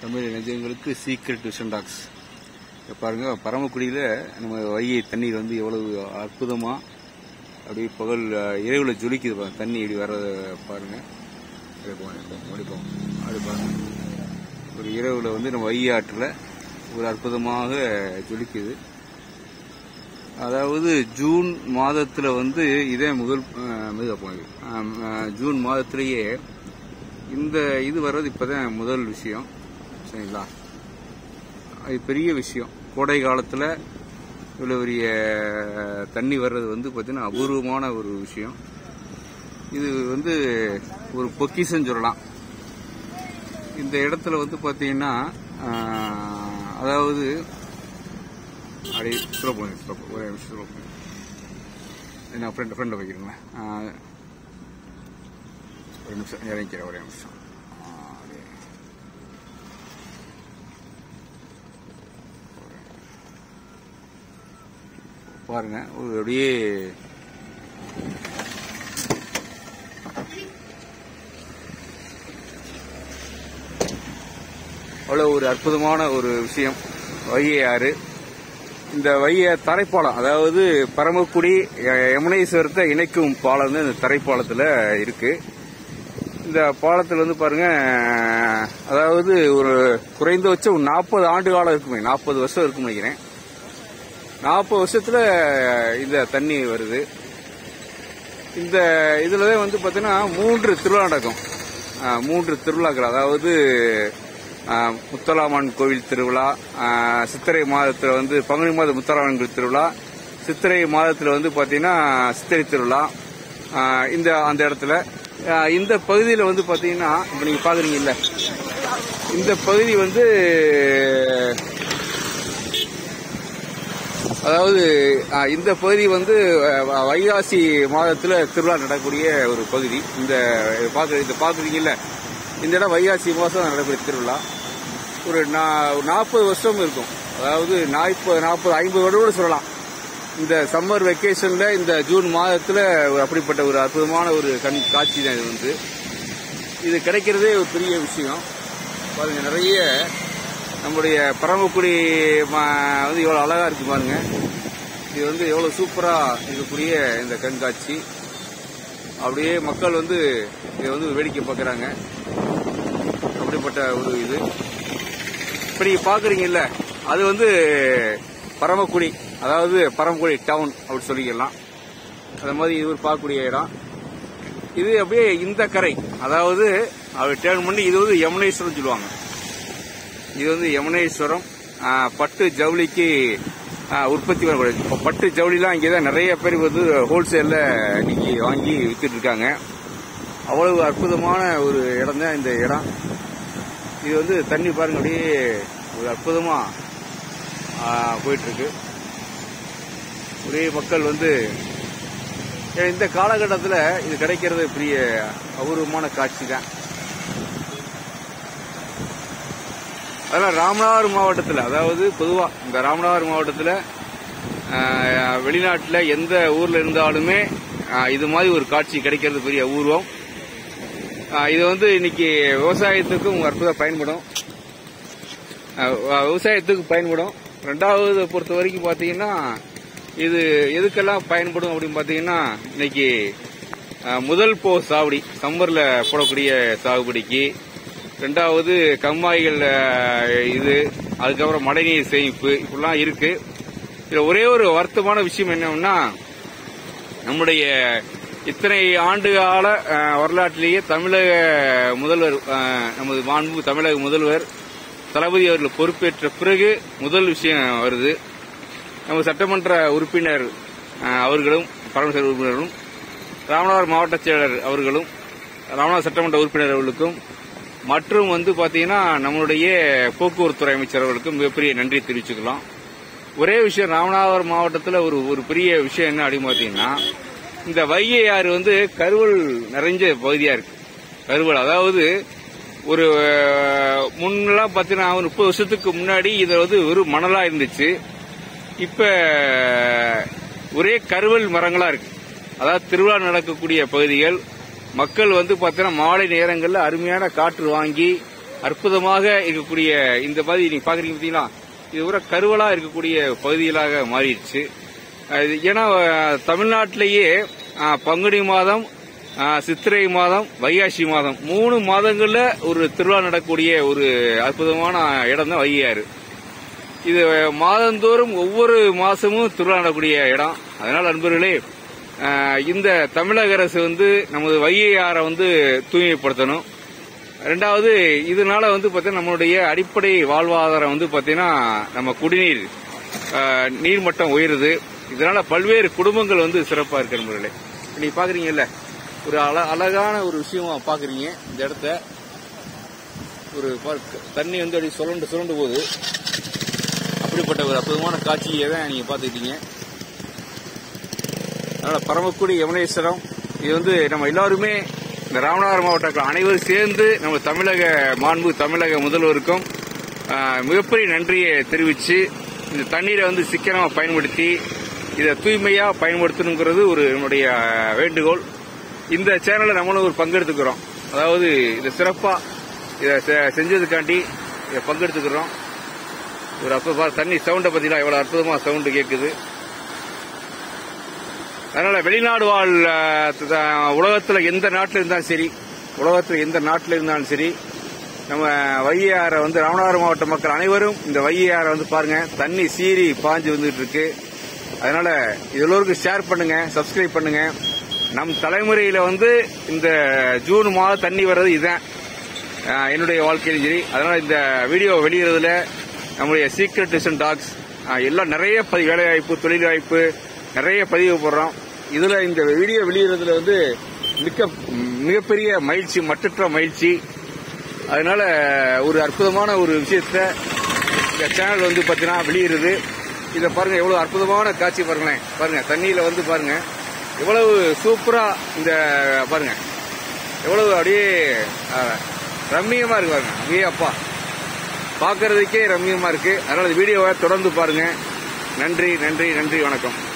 தமிழ் இளைஞர்களுக்கு secret vision tax இங்க பாருங்க பரமக்குடியில் நம்ம வைகை தண்ணீர் வந்து எவ்வளவு அற்புதமா அப்படியே பகல் அஹ், இரவுல ஜொலிக்குது பாருங்க தண்ணி இப்படி வர்றத பாருங்க அப்படியே போங்க, அப்படியே போங்க, அப்படி போங்க. அப்படி பாருங்க ஒரு இரவுல வந்து நம்ம வைகை ஆற்றுல ஒரு அற்புதமாக ஜொலிக்குது அதாவது ஜூன் மாதத்துல வந்து இதே முதல் அஹ், மெதுவா போங்க. அஹ், அஹ், ஜூன் மாதத்திலேயே இந்த இது வர்றது இப்பதான் முதல் விஷயம் சரிங்களா அது பெரிய விஷயம் கோடை காலத்துல இவ்வளவு பெரிய தண்ணி வர்றது வந்து பார்த்தீங்கன்னா அபூர்வமான ஒரு விஷயம் இது வந்து ஒரு பொக்கிஷம் சொல்லலாம் இந்த இடத்துல வந்து பார்த்தீங்கன்னா ஆஹ், அதாவது அப்படி ஸ்லோ பண்ணி ஸ்லோ ஒரே நிமிஷம் ஸ்லோ பண்ணி நான் ஃப்ரெண்ட் ஃப்ரெண்டை வைக்கிறேங்களேன் ஆஹ், ஒரு நிமிஷம் இறங்கிக்கிறேன் ஒரே நிமிஷம் ஆஹ், அப்படியே. பாருங்க ஒரு அப்படியே அவ்வளோ ஒரு அற்புதமான ஒரு விஷயம் வைகை ஆறு இந்த வைகை தரைப்பாலம் அதாவது பரமக்குடி ய- யமுனேஸ்வரத்தை இணைக்கும் பாலம் வந்து இந்த தரைப்பாலத்தில் இருக்கு இந்த பாலத்தில் வந்து பாருங்க அதாவது ஒரு குறைந்தபட்சம் ஒரு நாற்பது ஆண்டு காலம் இருக்குமே நாற்பது வருஷம் இருக்கும்னு நினைக்கிறேன் நாற்பது வருஷத்துல இந்த தண்ணி வருது இந்த இதுல வந்து பாத்தீங்கன்னா மூன்று திருவிழா நடக்கும் ஆ, மூன்று திருவிழாக்கள் அதாவது ஆ, முத்தலாமன் கோவில் திருவிழா ஆ, சித்திரை மாதத்துல வந்து பங்குனி மாத முத்தலாமன் கோவில் திருவிழா சித்திரை மாதத்துல வந்து பாத்தீங்கன்னா சித்திரை திருவிழா ஆ, இந்த அந்த இடத்துல ஆ, இந்த பகுதியில் வந்து பாத்தீங்கன்னா இப்ப நீங்க பாக்குறீங்கல்ல இந்த பகுதி வந்து அதாவது அஹ், இந்த பகுதி வந்து அஹ், வைகாசி மாதத்துல திருவிழா நடக்கக்கூடிய ஒரு பகுதி இந்த பாக்கு இந்த பாக்குறீங்கல்ல இந்த இடம் வைகாசி மாதம் நடக்கக்கூடிய திருவிழா ஒரு நாற்பது வருஷம் இருக்கும் அதாவது நாற்பது நாற்பது ஐம்பது வருடம் கூட சொல்லலாம் இந்த சம்மர் வெக்கேஷன்ல இந்த ஜூன் மாதத்துல ஒரு அப்படிப்பட்ட ஒரு அற்புதமான ஒரு கண் காட்சி தான் இது வந்து இது கிடைக்கிறதே ஒரு பெரிய விஷயம் பாருங்க நிறைய நம்முடைய பரமக்குடி ம- வந்து எவ்வளவு அழகா இருக்கு பாருங்க இது வந்து எவ்வளவு சூப்பரா இருக்கக்கூடிய இந்த கண்காட்சி அப்படியே மக்கள் வந்து இதை வந்து வேடிக்கை பார்க்கறாங்க அப்படிப்பட்ட ஒரு இது இப்ப நீங்க பாக்குறீங்கல்ல அது வந்து பரமக்குடி அதாவது பரமக்குடி டவுன் அப்படி சொல்லிக்கலாம் அந்த மாதிரி இது ஒரு பார்க்கக்கூடிய இடம் இது அப்படியே இந்த கரை அதாவது அவர் டேர்ன் பண்ணி இது வந்து யமுனேஸ்வரம் சொல்லுவாங்க இது வந்து யமுனேஸ்வரம் ஆ, பட்டு ஜவுளிக்கு ஆ, உற்பத்தி வரக்கூடிய இப்ப பட்டு ஜவுளிலாம் இங்கே தான் நிறைய பேர் வந்து ஹோல்சேல்ல இன்னைக்கு வாங்கி வித்துட்டு இருக்காங்க அவ்வளவு அற்புதமான ஒரு இடம் தான் இந்த இடம் இது வந்து தண்ணி பாருங்க அப்படியே ஒரு அற்புதமா ஆ, போயிட்டு இருக்கு ஒரே மக்கள் வந்து ஏன் இந்த காலகட்டத்தில் இது கிடைக்கிறது பெரிய அபூர்வமான காட்சி தான் அதெல்லாம் ராமநாதபுரம் மாவட்டத்தில் அதாவது பொதுவாக இந்த ராமநாதபுரம் மாவட்டத்தில் வெளிநாட்டில் எந்த ஊரில் இருந்தாலுமே ஆஹ், இது மாதிரி ஒரு காட்சி கிடைக்கிறது பெரிய அபூர்வம் ஆஹ், இது வந்து இன்னைக்கு விவசாயத்துக்கும் அற்புதம் பயன்படும் ஆஹ், விவசாயத்துக்கு பயன்படும் ரெண்டாவது பொறுத்த வரைக்கும் பார்த்தீங்கன்னா இது எதுக்கெல்லாம் பயன்படும் அப்படின்னு பார்த்தீங்கன்னா இன்னைக்கு ஆஹ், முதல் போ சாவடி சம்மர்ல போடக்கூடிய சாகுபடிக்கு ரெண்டாவது கம்மாய்கள் ஆஹ், இது அதுக்கப்புறம் மழைநீர் சேமிப்பு இப்படிலாம் இருக்கு இதுல ஒரே ஒரு வருத்தமான விஷயம் என்னன்னா நம்முடைய இத்தனை ஆண்டு கால அஹ், வரலாற்றிலேயே தமிழக முதல்வர் அஹ், நமது மாண்பு தமிழக முதல்வர் தளபதி அவர்கள் பொறுப்பேற்ற பிறகு முதல் விஷயம் வருது நம்ம சட்டமன்ற உறுப்பினர் அஹ், அவர்களும் பரமேஸ்வர உறுப்பினரும் ராமநாதபுரம் மாவட்ட செயலர் அவர்களும் ராமநாதபுரம் சட்டமன்ற உறுப்பினர் அவர்களுக்கும் மற்றும் வந்து பாத்தீங்கன்னா நம்மளுடைய போக்குவரத்துறை அமைச்சர் அவர்களுக்கும் மிகப்பெரிய நன்றி தெரிவிச்சுக்கலாம் ஒரே விஷயம் ராமநாதபுரம் மாவட்டத்தில் ஒரு ஒரு பெரிய விஷயம் என்ன அப்படின்னு பார்த்தீங்கன்னா இந்த வைகை ஆறு வந்து கருவல் நிறைஞ்ச பகுதியா இருக்கு கருவல் அதாவது ஒரு அஹ், முன்னெல்லாம் பார்த்தீங்கன்னா ஒரு முப்பது வருஷத்துக்கு முன்னாடி இது வந்து வெறும் மணலா இருந்துச்சு இப்ப ஒரே கருவல் மரங்களா இருக்கு அதாவது திருவிழா நடக்கக்கூடிய பகுதிகள் மக்கள் வந்து பார்த்தீங்கன்னா மாலை நேரங்களில் அருமையான காற்று வாங்கி அற்புதமாக இருக்கக்கூடிய இந்த பகுதி நீங்க பாக்குறீங்க பாத்தீங்களா இது ஒரு கருவலா இருக்கக்கூடிய பகுதிகளாக மாறிடுச்சு அஹ் இது ஏன்னா அஹ், தமிழ்நாட்டிலேயே அஹ், பங்குனி மாதம் அஹ், சித்திரை மாதம் வைகாசி மாதம் மூணு மாதங்கள்ல ஒரு திருவிழா நடக்கக்கூடிய ஒரு அற்புதமான இடம் தான் வையாறு இது மாதந்தோறும் ஒவ்வொரு மாசமும் திருவிழா நடக்கக்கூடிய இடம் அதனால நண்பர்களே அஹ், இந்த தமிழக அரசு வந்து நமது வைகை ஆறை வந்து தூய்மைப்படுத்தணும் ரெண்டாவது இதனால வந்து பார்த்தீங்கன்னா நம்மளுடைய அடிப்படை வாழ்வாதாரம் வந்து பார்த்தீங்கன்னா நம்ம குடிநீர் அஹ், நீர்மட்டம் உயருது இதனால பல்வேறு குடும்பங்கள் வந்து சிறப்பா இருக்கு நண்பர்களே நீங்க பாக்குறீங்கல்ல ஒரு அழ அழகான ஒரு விஷயமா பாக்குறீங்க இந்த இடத்த ஒரு பாரு- தண்ணி வந்து அப்படி சுரண்டு சுரண்டு போகுது அப்படிப்பட்ட ஒரு அற்புதமான காட்சியை தான் நீங்க பாத்துக்கிட்டீங்க அதனால பரமக்குடி யமுனேஸ்வரம் இது வந்து நம்ம எல்லாருமே இந்த ராமநாதபுரம் மாவட்டத்தில் அனைவரும் சேர்ந்து நம்ம தமிழக மாண்பு தமிழக முதல்வருக்கும் ஆஹ், மிகப்பெரிய நன்றியை தெரிவித்து இந்த தண்ணீரை வந்து சிக்கனமா பயன்படுத்தி இதை தூய்மையா பயன்படுத்தணுங்கிறது ஒரு நம்முடைய வேண்டுகோள் இந்த சேனல்ல நம்மளும் ஒரு பங்கெடுத்துக்கிறோம் அதாவது இதை சிறப்பா இதை செ- செஞ்சதுக்காண்டி இதை பங்கெடுத்துக்கிறோம் ஒரு அப்ப தண்ணி சவுண்டை பத்திலாம் எவ்வளவு அற்புதமா சவுண்டு கேட்குது அதனால வெளிநாடு வாழ் அஹ், த- உலகத்துல எந்த நாட்டில் இருந்தாலும் சரி உலகத்துல எந்த நாட்டில் இருந்தாலும் சரி நம்ம வையாரை வந்து ராமநாதபுரம் மாவட்ட மக்கள் அனைவரும் இந்த வையாரை வந்து பாருங்க தண்ணி சீறி பாஞ்சு வந்துட்டு இருக்கு அதனால இது எல்லோருக்கும் ஷேர் பண்ணுங்க சப்ஸ்கிரைப் பண்ணுங்க நம் தலைமுறையில வந்து இந்த ஜூன் மாதம் தண்ணி வர்றது இதுதான் அஹ், என்னுடைய வாழ்க்கையிலும் சரி அதனால இந்த வீடியோ வெளியிடுறதுல நம்முடைய சீக்ரெட் டிசன் டாக்ஸ் எல்லாம் நிறைய பதிவு வேலை வாய்ப்பு தொழில் வாய்ப்பு நிறைய பதிவு போடுறோம் இதுல இந்த வீடியோ வெளியிடுறதுல வந்து மிக்க மிகப்பெரிய மகிழ்ச்சி மற்றற்ற மகிழ்ச்சி அதனால ஒரு அற்புதமான ஒரு விஷயத்த இந்த சேனல் வந்து பாத்தீங்கன்னா வெளியிடுது இதை பாருங்க எவ்வளவு அற்புதமான காட்சி பாருங்களேன் பாருங்க தண்ணியில வந்து பாருங்க எவ்வளவு சூப்பரா இந்த பாருங்க எவ்வளவு அப்படியே அஹ், ரம்மியமா இருக்கு பாருங்க அப்படியே அப்பா பார்க்கறதுக்கே ரம்மியமா இருக்கு அதனால இந்த வீடியோவை தொடர்ந்து பாருங்க நன்றி நன்றி நன்றி வணக்கம்